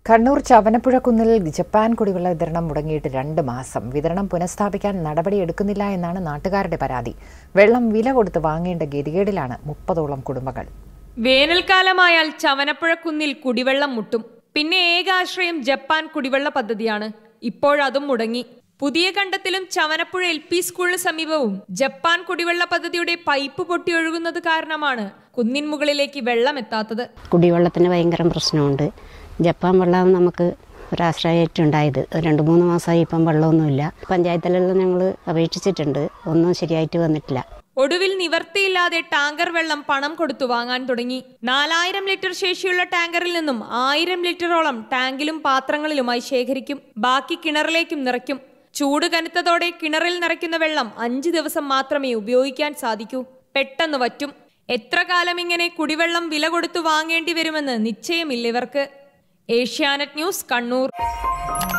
കണ്ണൂർ ചവനപ്പുഴ കുന്നിൽ ജപ്പാൻ കുടിവെള്ള വിതരണം മുടങ്ങിയിട്ട് രണ്ട് മാസം വിതരണം പുനഃസ്ഥാപിക്കാൻ നടപടിയെടുക്കുന്നില്ല എന്നാണ് നാട്ടുകാരുടെ പരാതി വെള്ളം വില കൊടുത്ത് വാങ്ങേണ്ട ഗതികേടിലാണ് മുപ്പതോളം കുടുംബങ്ങൾ വേനൽക്കാലമായാൽ ചവനപ്പുഴ കുന്നിൽ കുടിവെള്ളം മുട്ടും പിന്നെ ഏക ആശ്രയം ജപ്പാൻ കുടിവെള്ള പദ്ധതിയാണ് ഇപ്പോഴതും മുടങ്ങി പുതിയ കണ്ടത്തിലും ചവനപ്പുഴ എൽ പി സ്കൂളിന് സമീപവും ജപ്പാൻ കുടിവെള്ള പദ്ധതിയുടെ പൈപ്പ് പൊട്ടിയൊഴുകുന്നത് കാരണമാണ് കുന്നിൻ മുകളിലേക്ക് വെള്ളം എത്താത്തത് കുടിവെള്ളത്തിന് ഭയങ്കര പ്രശ്നമുണ്ട് ജപ്പാൻ വെള്ളം നമുക്ക് ഒരാശ്രയമായിട്ടുണ്ടായത് രണ്ട് മൂന്ന് മാസമായി ഇപ്പം വെള്ളമൊന്നുമില്ല പഞ്ചായത്തിലെല്ലാം ഞങ്ങൾ അപേക്ഷിച്ചിട്ടുണ്ട് ഒന്നും ശരിയായിട്ട് വന്നിട്ടില്ല ഒടുവിൽ നിവർത്തിയില്ലാതെ ടാങ്കർ വെള്ളം പണം കൊടുത്തു വാങ്ങാൻ തുടങ്ങി നാലായിരം ലിറ്റർ ശേഷിയുള്ള ടാങ്കറിൽ നിന്നും ആയിരം ലിറ്ററോളം ടാങ്കിലും പാത്രങ്ങളിലുമായി ശേഖരിക്കും ബാക്കി കിണറിലേക്കും നിറയ്ക്കും ചൂട് കനത്തതോടെ കിണറിൽ നിറയ്ക്കുന്ന വെള്ളം അഞ്ച് ദിവസം മാത്രമേ ഉപയോഗിക്കാൻ സാധിക്കൂ പെട്ടെന്ന് വറ്റും എത്ര കാലം ഇങ്ങനെ കുടിവെള്ളം വില കൊടുത്തു വാങ്ങേണ്ടി വരുമെന്ന് നിശ്ചയമില്ല ഇവർക്ക് ഏഷ്യാനെറ്റ് ന്യൂസ് കണ്ണൂർ